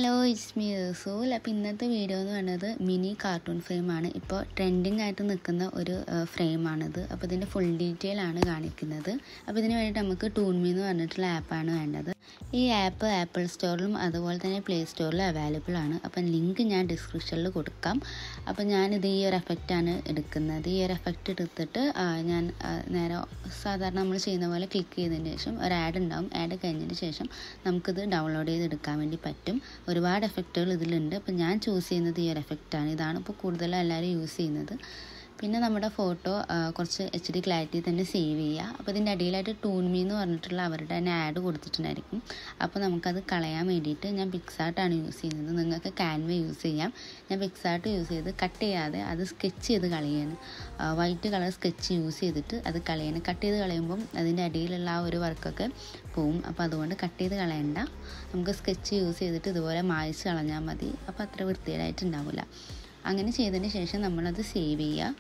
hello it's me റസൂൽ അപ്പോൾ ഇന്നത്തെ വീഡിയോ എന്ന് പറയുന്നത് മിനി കാർട്ടൂൺ ഫ്രെയിമാണ് ഇപ്പോൾ ട്രെൻഡിങ് ആയിട്ട് നിൽക്കുന്ന ഒരു ഫ്രെയിമാണിത് അപ്പോൾ ഇതിൻ്റെ ഫുൾ ഡീറ്റെയിൽ ആണ് കാണിക്കുന്നത് അപ്പോൾ ഇതിന് വേണ്ടിയിട്ട് നമുക്ക് ടൂൺമി എന്ന് പറഞ്ഞിട്ടുള്ള ആപ്പാണ് വേണ്ടത് ഈ ആപ്പ് ആപ്പിൾ സ്റ്റോറിലും അതുപോലെ തന്നെ പ്ലേ സ്റ്റോറിലും അവൈലബിൾ ആണ് അപ്പം ലിങ്ക് ഞാൻ ഡിസ്ക്രിപ്ഷനിൽ കൊടുക്കാം അപ്പോൾ ഞാനിത് ഈ ഒരു എഫക്റ്റാണ് എടുക്കുന്നത് ഈ ഒരു എഫക്റ്റ് എടുത്തിട്ട് ആ, ഞാൻ ആ, നേരെ സാധാരണ നമ്മൾ ചെയ്യുന്ന പോലെ ക്ലിക്ക് ചെയ്തതിന് ശേഷം ഒരു ആഡ് ഉണ്ടാവും ആഡ് കഴിഞ്ഞതിന് ശേഷം നമുക്കിത് ഡൗൺലോഡ് ചെയ്തെടുക്കാൻ വേണ്ടി പറ്റും ഒരുപാട് എഫക്റ്റുകൾ ഇതിലുണ്ട് അപ്പോൾ ഞാൻ ചൂസ് ചെയ്യുന്നത് ഈ ഒരു എഫക്റ്റാണ് ഇതാണ് ഇപ്പോൾ കൂടുതലും എല്ലാവരും യൂസ് ചെയ്യുന്നത് പിന്നെ നമ്മുടെ ഫോട്ടോ കുറച്ച് എച്ച് ഡി ക്ലാരിറ്റി തന്നെ സേവ് ചെയ്യുക അപ്പോൾ ഇതിൻ്റെ അടിയിലായിട്ട് ടൂൺമി എന്ന് പറഞ്ഞിട്ടുള്ള അവരുടെ തന്നെ ആഡ് കൊടുത്തിട്ടുണ്ടായിരിക്കും അപ്പോൾ നമുക്കത് കളയാൻ വേണ്ടിയിട്ട് ഞാൻ പിക്സാർട്ടാണ് യൂസ് ചെയ്യുന്നത് നിങ്ങൾക്ക് ക്യാൻവ യൂസ് ചെയ്യാം ഞാൻ പിക്സാർട്ട് യൂസ് ചെയ്ത് കട്ട് ചെയ്യാതെ അത് സ്കെച്ച് ചെയ്ത് കളയാണ് വൈറ്റ് കളർ സ്കെച്ച് യൂസ് ചെയ്തിട്ട് അത് കളയാണ് കട്ട് ചെയ്ത് കളയുമ്പം അതിൻ്റെ അടിയിലുള്ള ആ ഒരു വർക്കൊക്കെ പോവും അപ്പോൾ അതുകൊണ്ട് കട്ട് ചെയ്ത് കളയണ്ട നമുക്ക് സ്കെച്ച് യൂസ് ചെയ്തിട്ട് ഇതുപോലെ മായ്ച്ച് കളഞ്ഞാൽ മതി അപ്പോൾ അത്ര വൃത്തികേടായിട്ടുണ്ടാവില്ല അങ്ങനെ ചെയ്തതിന് ശേഷം നമ്മളത് സേവ് ചെയ്യുക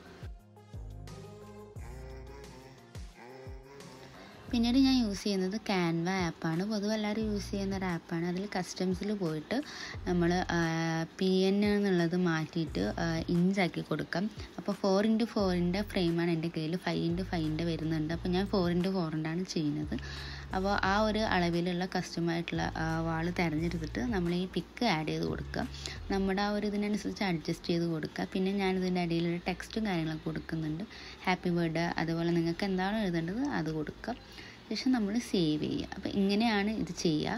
പിന്നീട് ഞാൻ യൂസ് ചെയ്യുന്നത് ക്യാൻവ ആപ്പാണ് പൊതുവെ എല്ലാവരും യൂസ് ചെയ്യുന്ന ഒരു ആപ്പാണ് അതിൽ കസ്റ്റംസിൽ പോയിട്ട് നമ്മൾ പി എൻ എന്നുള്ളത് മാറ്റിയിട്ട് ഇഞ്ചാക്കി കൊടുക്കാം അപ്പോൾ ഫോർ ഇൻറ്റു ഫോറിൻ്റെ ഫ്രെയിമാണ് എൻ്റെ കയ്യിൽ ഫൈവ് ഇൻറ്റു ഫൈവിൻ്റെ വരുന്നുണ്ട് അപ്പോൾ ഞാൻ ഫോർ ഇൻറ്റു ഫോറിൻ്റാണ് ചെയ്യുന്നത് അപ്പോൾ ആ ഒരു അളവിലുള്ള കസ്റ്റമായിട്ടുള്ള വാൾ തിരഞ്ഞെടുത്തിട്ട് നമ്മൾ ഈ പിക്ക് ആഡ് ചെയ്ത് കൊടുക്കുക നമ്മുടെ ആ ഒരു ഇതിനനുസരിച്ച് അഡ്ജസ്റ്റ് ചെയ്ത് കൊടുക്കുക പിന്നെ ഞാനിതിൻ്റെ അടിയിലൊരു ടെക്സ്റ്റും കാര്യങ്ങളൊക്കെ കൊടുക്കുന്നുണ്ട് ഹാപ്പി ബർത്ത്ഡേ അതുപോലെ നിങ്ങൾക്ക് എന്താണോ എഴുതേണ്ടത് അത് കൊടുക്കുക ശേഷം നമ്മൾ സേവ് ചെയ്യുക അപ്പോൾ ഇങ്ങനെയാണ് ഇത് ചെയ്യുക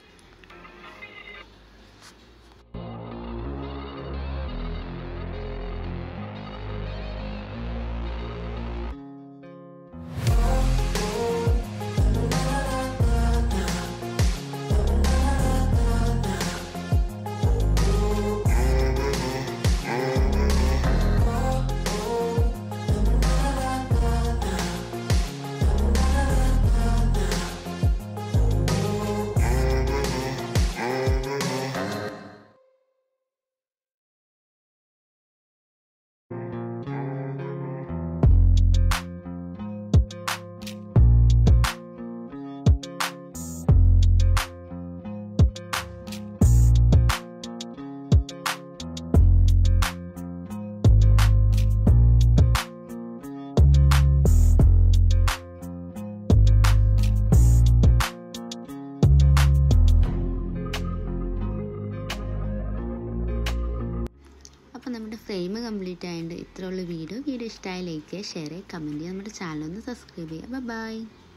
അപ്പോൾ നമ്മുടെ ഫ്രെയിം കംപ്ലീറ്റ് ആയതുകൊണ്ട് ഇത്രയുള്ള വീഡിയോ വീഡിയോ ഇഷ്ടമായ ലൈക്ക് ചെയ്യുക ഷെയർ ചെയ്യുക കമൻറ്റ് ചെയ്യുക നമ്മുടെ ചാനൽ ഒന്ന് സബ്സ്ക്രൈബ് ചെയ്യുക ബൈ